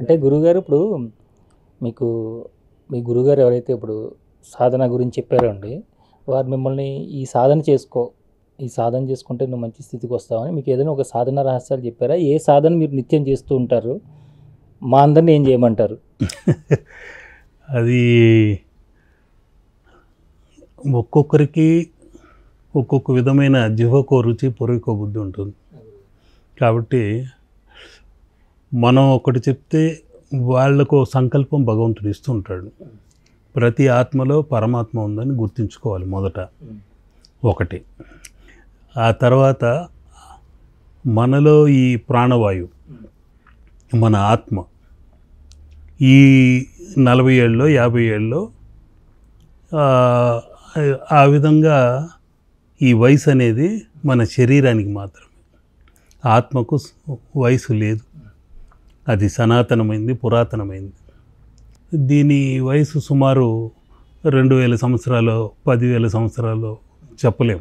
అంటే గురువుగారు ఇప్పుడు మీకు మీ గురువుగారు ఎవరైతే ఇప్పుడు సాధన గురించి చెప్పారో అండి వారు మిమ్మల్ని ఈ సాధన చేసుకో ఈ సాధన చేసుకుంటే నువ్వు మంచి స్థితికి వస్తావని మీకు ఏదైనా ఒక సాధన రహస్యాలు చెప్పారా ఏ సాధన మీరు నిత్యం చేస్తూ ఉంటారు మా అందరిని ఏం చేయమంటారు అది ఒక్కొక్కరికి ఒక్కొక్క విధమైన జిహకో రుచి పొరుకో బుద్ధి ఉంటుంది కాబట్టి మనం ఒకటి చెప్తే వాళ్ళకు సంకల్పం భగవంతుడు ఇస్తుంటాడు ప్రతి ఆత్మలో పరమాత్మ ఉందని గుర్తుంచుకోవాలి మొదట ఒకటి ఆ తర్వాత మనలో ఈ ప్రాణవాయువు మన ఆత్మ ఈ నలభై ఏళ్ళలో యాభై ఏళ్ళలో ఆ, ఆ విధంగా ఈ వయసు అనేది మన శరీరానికి మాత్రమే ఆత్మకు వయసు లేదు అది సనాతనమైంది పురాతనమైంది దీని వయసు సుమారు రెండు వేల సంవత్సరాలు పదివేల సంవత్సరాలు చెప్పలేం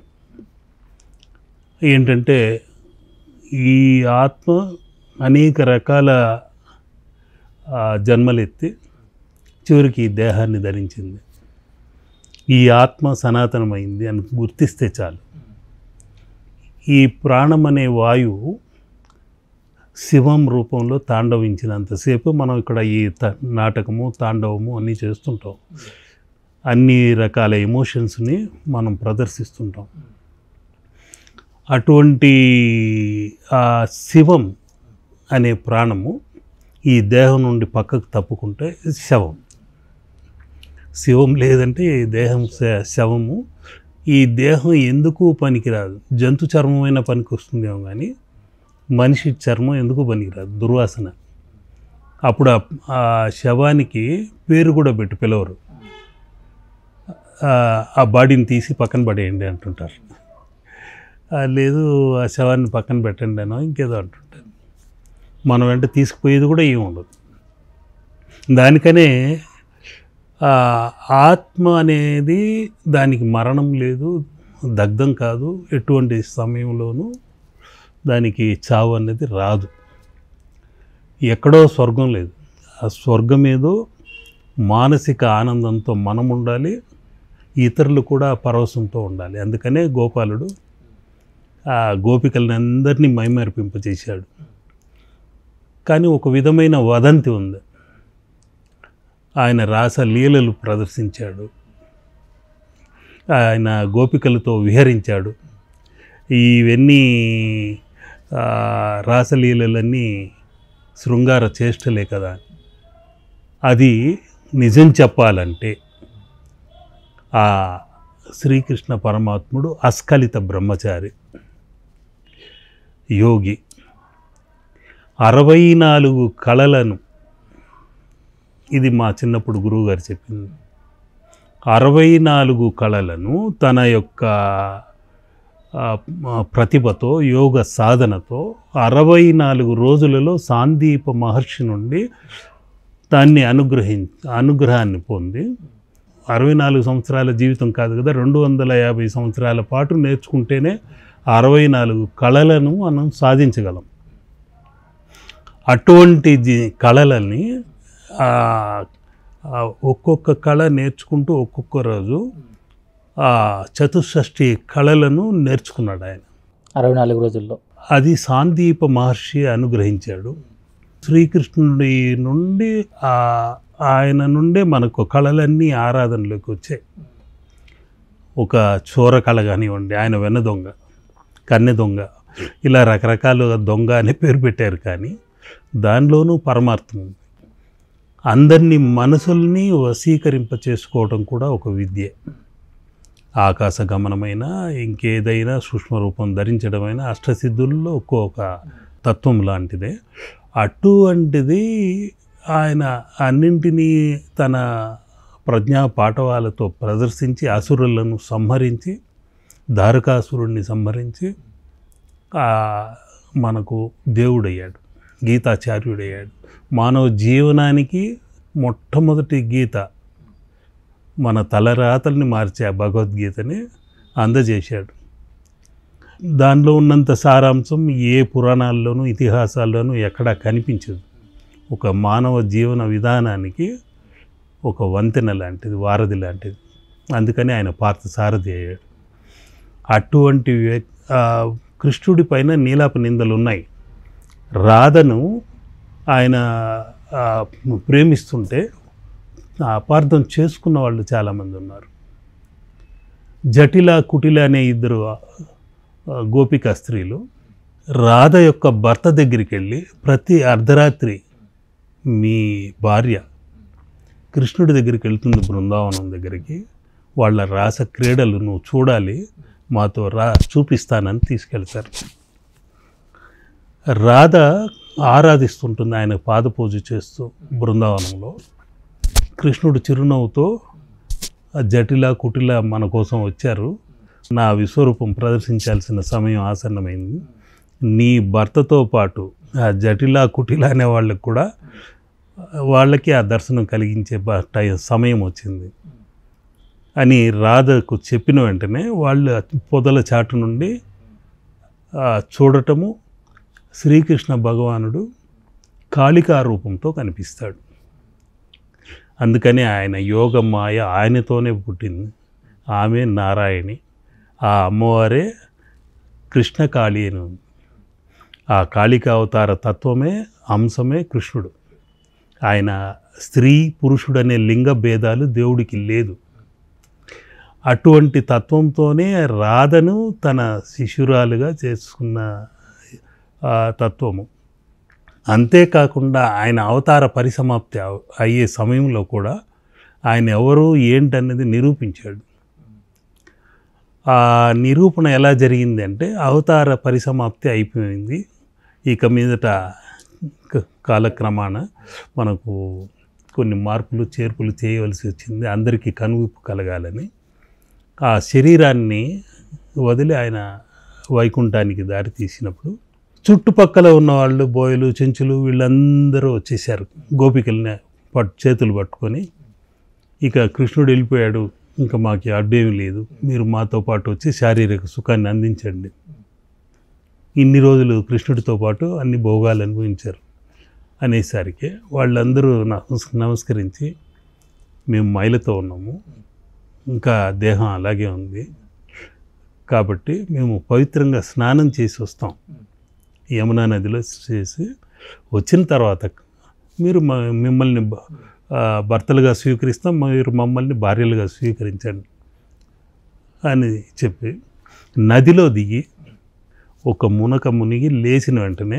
ఏంటంటే ఈ ఆత్మ అనేక రకాల ఆ, జన్మలెత్తి చివరికి ఈ దేహాన్ని ధరించింది ఈ ఆత్మ సనాతనమైంది అని గుర్తిస్తే చాలు ఈ ప్రాణం అనే వాయువు శివం రూపంలో తాండవించినంతసేపు మనం ఇక్కడ ఈ త- నాటకము తాండవము అన్నీ చేస్తుంటాం అన్ని రకాల ఎమోషన్స్ని మనం ప్రదర్శిస్తుంటాం అటువంటి ఆ శివం అనే ప్రాణము ఈ దేహం నుండి పక్కకు తప్పుకుంటే శవం శివం లేదంటే ఈ దేహం శ- శవము ఈ దేహం ఎందుకు పనికిరాదు జంతు చర్మమైన పనికి వస్తుందేమో కానీ మనిషి చర్మం ఎందుకు పనికిరాదు దుర్వాసన అప్పుడు ఆ- ఆ శవానికి పేరు కూడా పెట్టి పిలవరు ఆ, ఆ బాడీని తీసి పక్కన పడేయండి అంటుంటారు ఆ, లేదు ఆ శవాన్ని పక్కన పెట్టండి అనో ఇంకేదో అంటుంటారు మనం వెంట తీసుకుపోయేది కూడా ఏమి ఉండదు దానికనే ఆ, ఆత్మ అనేది దానికి మరణం లేదు దగ్ధం కాదు ఎటువంటి సమయంలోనూ దానికి చావు అనేది రాదు ఎక్కడో స్వర్గం లేదు ఆ స్వర్గం ఏదో మానసిక ఆనందంతో మనం ఉండాలి ఇతరులు కూడా పరవశంతో ఉండాలి అందుకనే గోపాలుడు ఆ గోపికలను అందరినీ మైమరిపింపజేశాడు కానీ ఒక విధమైన వదంతి ఉంది ఆయన రాస లీలలు ప్రదర్శించాడు ఆయన గోపికలతో విహరించాడు ఇవన్నీ ఆ, రాసలీలలన్నీ శృంగార చేష్టలే కదా అది నిజం చెప్పాలంటే ఆ శ్రీకృష్ణ పరమాత్ముడు అస్ఖలిత బ్రహ్మచారి యోగి అరవై నాలుగు కళలను ఇది మా చిన్నప్పుడు గురువుగారు చెప్పింది అరవై నాలుగు కళలను తన యొక్క ఆ, ఆ, ప్రతిభతో యోగ సాధనతో అరవై నాలుగు రోజులలో సాందీప మహర్షి నుండి దాన్ని అనుగ్రహి అనుగ్రహాన్ని పొంది అరవై నాలుగు సంవత్సరాల జీవితం కాదు కదా రెండు వందల యాభై సంవత్సరాల పాటు నేర్చుకుంటేనే అరవై నాలుగు కళలను మనం సాధించగలం అటువంటి జీ- కళలని ఆ, ఆ, ఒక్కొక్క కళ నేర్చుకుంటూ ఒక్కొక్క రోజు ఆ చతుషష్ఠి కళలను నేర్చుకున్నాడు ఆయన అరవై నాలుగు రోజుల్లో అది సాందీప మహర్షి అనుగ్రహించాడు శ్రీకృష్ణుడి నుండి ఆ ఆయన నుండే మనకు కళలన్నీ ఆరాధనలోకి వచ్చాయి ఒక చోర కళ కానివ్వండి ఆయన వెన్న దొంగ కన్నె దొంగ ఇలా రకరకాల దొంగ అనే పేరు పెట్టారు కానీ దానిలోనూ పరమార్థం ఉంది అందరినీ మనసుల్ని వశీకరింప చేసుకోవడం కూడా ఒక విద్య ఆకాశ గమనమైన ఇంకేదైనా సూక్ష్మ రూపం ధరించడమైన అష్టసిద్ధుల్లో ఒక్కొక్క తత్వం లాంటిదే అటువంటిది ఆయన అన్నింటినీ తన ప్రజ్ఞా పాఠవాలతో ప్రదర్శించి అసురులను సంహరించి దారుకాసురుణ్ణి సంహరించి ఆ, మనకు దేవుడయ్యాడు గీతాచార్యుడయ్యాడు మానవ జీవనానికి మొట్టమొదటి గీత మన తలరాతల్ని మార్చే ఆ భగవద్గీతని అందజేశాడు దానిలో ఉన్నంత సారాంశం ఏ పురాణాల్లోనూ ఇతిహాసాల్లోనూ ఎక్కడా కనిపించదు ఒక మానవ జీవన విధానానికి ఒక వంతెన లాంటిది వారధి లాంటిది అందుకని ఆయన పార్థ సారథి అయ్యాడు అటువంటి వ్య- ఆ, కృష్ణుడి పైన నీలాప నిందలు ఉన్నాయి రాధను ఆయన ఆ, ప్రేమిస్తుంటే ఆ అపార్థం చేసుకున్న వాళ్ళు చాలామంది ఉన్నారు జటిల కుటిల అనే ఇద్దరు ఆ, గోపిక స్త్రీలు రాధ యొక్క భర్త దగ్గరికి వెళ్ళి ప్రతి అర్ధరాత్రి మీ భార్య కృష్ణుడి దగ్గరికి వెళ్తుంది బృందావనం దగ్గరికి వాళ్ళ రాస క్రీడలు నువ్వు చూడాలి మాతో రా చూపిస్తానని తీసుకెళ్తారు రాధ ఆరాధిస్తుంటుంది ఆయన పాదపూజ చేస్తూ బృందావనంలో కృష్ణుడు చిరునవ్వుతో "ఆ జటిల కుటిల మన కోసం వచ్చారు నా విశ్వరూపం ప్రదర్శించాల్సిన సమయం ఆసన్నమైంది నీ భర్తతో పాటు ఆ జటిల కుటిల అనే వాళ్ళకి కూడా వాళ్ళకి ఆ దర్శనం కలిగించే బ- టై సమయం వచ్చింది అని రాధకు చెప్పిన వెంటనే వాళ్ళు పొదల చాటు నుండి ఆ, చూడటము శ్రీకృష్ణ భగవానుడు కాళికా రూపంతో కనిపిస్తాడు అందుకని ఆయన యోగ మాయ ఆయనతోనే పుట్టింది ఆమె నారాయణి ఆ అమ్మవారే కృష్ణకాళి అని ఉంది ఆ కాళికా అవతార తత్వమే అంశమే కృష్ణుడు ఆయన స్త్రీ పురుషుడు అనే లింగ భేదాలు దేవుడికి లేదు అటువంటి తత్వంతోనే రాధను తన శిష్యురాలుగా చేసుకున్న ఆ తత్వము అంతేకాకుండా ఆయన అవతార పరిసమాప్తి అవ- అయ్యే సమయంలో కూడా ఆయన ఎవరు ఏంటన్నది నిరూపించాడు ఆ నిరూపణ ఎలా జరిగింది అంటే అవతార పరిసమాప్తి అయిపోయింది ఇక మీదట క- కాలక్రమాన మనకు కొన్ని మార్పులు చేర్పులు చేయవలసి వచ్చింది అందరికీ కనువిప్పు కలగాలని ఆ శరీరాన్ని వదిలి ఆయన వైకుంఠానికి దారి తీసినప్పుడు చుట్టుపక్కల ఉన్న వాళ్ళు బోయలు చెంచులు వీళ్ళందరూ వచ్చేసారు గోపికల్ని పట్ చేతులు పట్టుకొని ఇక కృష్ణుడు వెళ్ళిపోయాడు ఇంకా మాకు అడ్డేమీ లేదు మీరు మాతో పాటు వచ్చి శారీరక సుఖాన్ని అందించండి ఇన్ని రోజులు కృష్ణుడితో పాటు అన్ని భోగాలు అనుభవించారు అనేసరికి వాళ్ళందరూ నమస్ నమస్కరించి మేము మైలతో ఉన్నాము ఇంకా దేహం అలాగే ఉంది కాబట్టి మేము పవిత్రంగా స్నానం చేసి వస్తాం యమునా నదిలో చేసి వచ్చిన తర్వాత మీరు మ- మిమ్మల్ని బ- ఆ, భర్తలుగా స్వీకరిస్తాం మీరు మమ్మల్ని భార్యలుగా స్వీకరించండి అని చెప్పి నదిలో దిగి ఒక మునక మునిగి లేచిన వెంటనే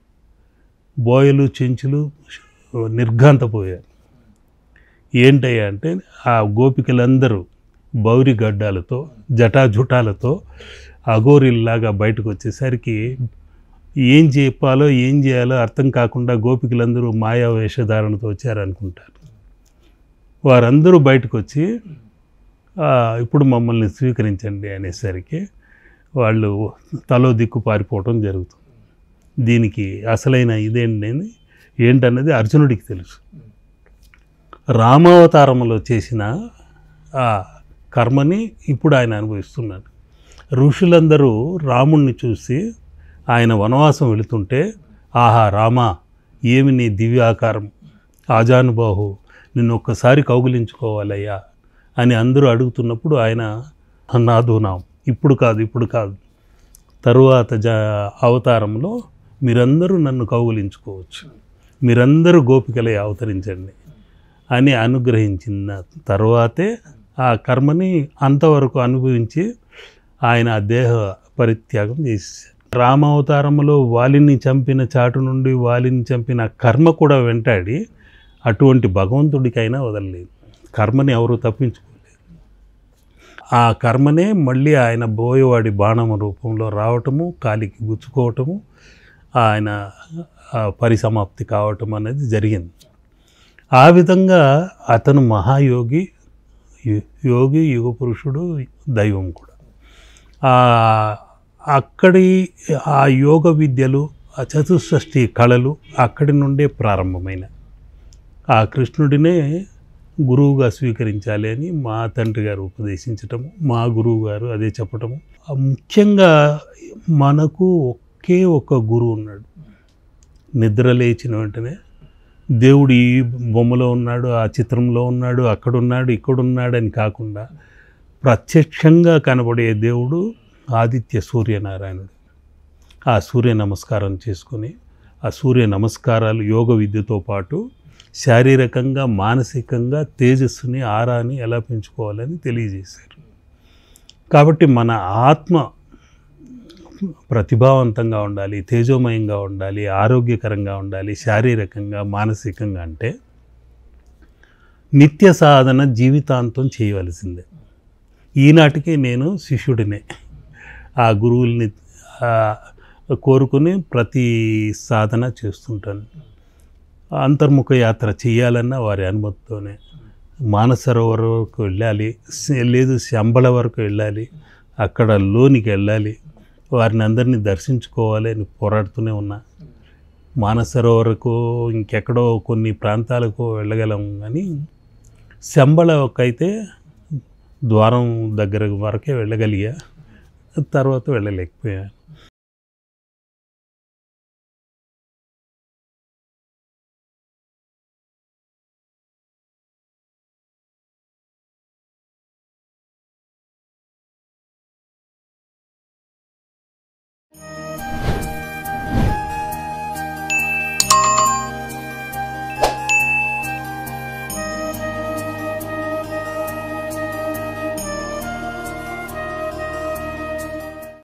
బోయలు చెంచులు నిర్ఘాంతపోయారు ఏంటయ్యా అంటే ఆ గోపికలందరూ బౌరి గడ్డాలతో జటాజుటాలతో అఘోరిల్లాగా బయటకు వచ్చేసరికి ఏం చెప్పాలో ఏం చేయాలో అర్థం కాకుండా గోపికలందరూ మాయా వేషధారణతో వచ్చారనుకుంటారు వారందరూ బయటకు వచ్చి "ఆ, ఇప్పుడు మమ్మల్ని స్వీకరించండి అనేసరికి వాళ్ళు తలో దిక్కు పారిపోవటం జరుగుతుంది దీనికి అసలైన ఇదేంటి ఏంటన్నది అర్జునుడికి తెలుసు రామావతారంలో చేసిన ఆ కర్మని ఇప్పుడు ఆయన అనుభవిస్తున్నాడు ఋషులందరూ రాముణ్ణి చూసి ఆయన వనవాసం వెళుతుంటే ఆహా రామా ఏమి నీ దివ్యాకారం ఆజానుబాహు నిన్ను ఒక్కసారి కౌగిలించుకోవాలయ్యా అని అందరూ అడుగుతున్నప్పుడు ఆయన నాదునాం ఇప్పుడు కాదు ఇప్పుడు కాదు తరువాత జ అవతారంలో మీరందరూ నన్ను కౌగులించుకోవచ్చు మీరందరూ గోపికలై అవతరించండి అని అనుగ్రహించిన తర్వాతే ఆ కర్మని అంతవరకు అనుభవించి ఆయన ఆ దేహ పరిత్యాగం చేసేసారు రామావతారంలో వాలిని చంపిన చాటు నుండి వాలిని చంపిన కర్మ కూడా వెంటాడి అటువంటి భగవంతుడికైనా వదలలేదు కర్మని ఎవరు తప్పించుకోలేదు ఆ కర్మనే మళ్ళీ ఆయన బోయవాడి బాణం రూపంలో రావటము కాలికి గుచ్చుకోవటము ఆయన ఆ, పరిసమాప్తి కావటం అనేది జరిగింది ఆ విధంగా అతను మహాయోగి యు- యోగి యుగ పురుషుడు దైవం కూడా ఆ, అక్కడి ఆ యోగ విద్యలు ఆ చతుషష్ఠి కళలు అక్కడి నుండే ప్రారంభమైన ఆ కృష్ణుడినే గురువుగా స్వీకరించాలి అని మా తండ్రి గారు ఉపదేశించటము మా గురువు గారు అదే చెప్పటము ఆ ముఖ్యంగా మనకు ఒకే ఒక గురువు ఉన్నాడు నిద్ర లేచిన వెంటనే దేవుడు ఈ బొమ్మలో ఉన్నాడు ఆ చిత్రంలో ఉన్నాడు అక్కడున్నాడు ఇక్కడున్నాడు అని కాకుండా ప్రత్యక్షంగా కనబడే దేవుడు ఆదిత్య సూర్యనారాయణుడు ఆ సూర్య నమస్కారం చేసుకొని ఆ సూర్య నమస్కారాలు యోగ విద్యతో పాటు శారీరకంగా మానసికంగా తేజస్సుని ఆరాని ఎలా పెంచుకోవాలని తెలియజేశారు కాబట్టి మన ఆత్మ ప్రతిభావంతంగా ఉండాలి తేజోమయంగా ఉండాలి ఆరోగ్యకరంగా ఉండాలి శారీరకంగా మానసికంగా అంటే నిత్య సాధన జీవితాంతం చేయవలసిందే ఈనాటికి నేను శిష్యుడినే ఆ గురువుల్ని ఆ, కోరుకుని ప్రతి సాధన చేస్తుంటాను అంతర్ముఖ యాత్ర చేయాలన్న వారి అనుమతితోనే మానసరోవర్ వరకు వెళ్ళాలి స- లేదు శంబళ వరకు వెళ్ళాలి అక్కడ లోనికి వెళ్ళాలి వారిని అందరినీ దర్శించుకోవాలి అని పోరాడుతూనే ఉన్నా మానసరోవరకు ఇంకెక్కడో కొన్ని ప్రాంతాలకు వెళ్ళగలం కానీ శంబళకైతే ద్వారం దగ్గర వరకే వెళ్ళగలిగా తర్వాత వెళ్ళలేకపోయాను